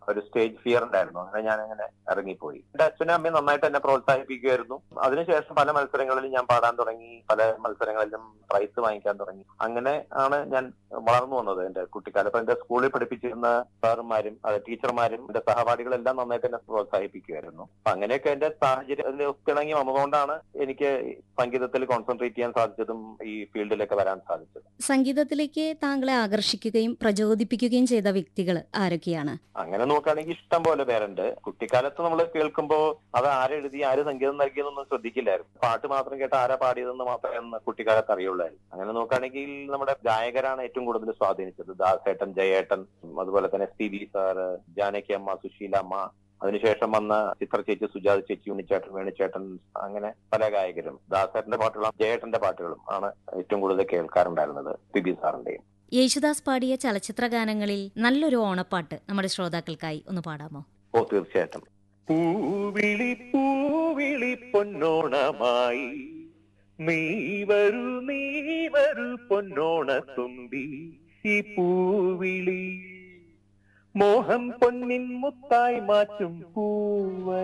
ഒരു stage fear ഉണ്ടായിരുന്നു അങ്ങനെ ഞാൻ അങ്ങനെ ഇറങ്ങിപ്പോയി എന്റെ അച്ഛനും അമ്മയും നന്നായിട്ട് എന്നെ പ്രോത്സാഹിപ്പിക്കുമായിരുന്നു അതിനുശേഷം പല മത്സരങ്ങളിലും ഞാൻ പാടാൻ തുടങ്ങി പല മത്സരങ്ങളിലും പ്രൈസ് വാങ്ങിക്കാൻ തുടങ്ങി അങ്ങനെ ആണ് ഞാൻ വളർന്നു വന്നത് എന്റെ കുട്ടിക്കാലം അപ്പൊ എന്റെ സ്കൂളിൽ പഠിപ്പിച്ചിരുന്ന സാറുമാരും അത് ടീച്ചർമാരും എന്റെ സഹപാഠികളെല്ലാം നന്നായിട്ട് എന്നെ പ്രോത്സാഹിപ്പിക്കുമായിരുന്നു അപ്പൊ അങ്ങനെയൊക്കെ എന്റെ സാഹചര്യത്തിൽ ഒത്തിണങ്ങി വന്നതുകൊണ്ടാണ് എനിക്ക് സംഗീതത്തിൽ കോൺസെൻട്രേറ്റ് ചെയ്യാൻ സാധിച്ചതും ഈ ഫീൽഡിലേക്ക് വരാൻ സാധിച്ചത് സംഗീതത്തിലേക്ക് താങ്കളെ ആകർഷിക്കുകയും പ്രചോദിപ്പിക്കുകയും ചെയ്ത വ്യക്തികൾ ആരൊക്കെയാണ് അങ്ങനെ നോക്കുകയാണെങ്കിൽ ഇഷ്ടം പോലെ പേരുണ്ട് കുട്ടിക്കാലത്ത് നമ്മൾ കേൾക്കുമ്പോൾ അത് ആരെഴുതി ആര് സംഗീതം നൽകിയതൊന്നും ശ്രദ്ധിക്കില്ലായിരുന്നു പാട്ട് മാത്രം കേട്ട് ആരാ പാടിയതെന്ന് മാത്രമേ അന്ന് കുട്ടിക്കാലത്ത് അറിയുള്ളായിരുന്നു അങ്ങനെ നോക്കുകയാണെങ്കിൽ നമ്മുടെ ഗായകരാണ് ഏറ്റവും കൂടുതൽ സ്വാധീനിച്ചത് ദാസേട്ടൻ ജയേട്ടൻ അതുപോലെ തന്നെ S P B sir Janaki അമ്മ സുശീല അമ്മ അതിനുശേഷം വന്ന ചിത്ര ചേച്ചി സുജാത ചേച്ചി ഉണ്ണിച്ചേട്ടൻ വേണുചേട്ടൻ അങ്ങനെ പല ഗായകരും ദാസേട്ടന്റെ പാട്ടുകളും ജയേട്ടന്റെ പാട്ടുകളും ആണ് ഏറ്റവും കൂടുതൽ കേൾക്കാറുണ്ടായിരുന്നത് പി ബി സാറിന്റെയും യേശുദാസ് പാടിയ ചലച്ചിത്ര ഗാനങ്ങളിൽ നല്ലൊരു ഓണപ്പാട്ട് നമ്മുടെ ശ്രോതാക്കൾക്കായി ഒന്ന് പാടാമോ ഓ തീർച്ചയായിട്ടും പൂവിളി പൂവിളി പൊന്നോണമായി നീ വരൂ നീ വരൂ പൊന്നോണ തുമ്പി ഈ പൂവിളി മോഹം പൊന്നിൻ മുത്തായി മാറ്റും പൂവ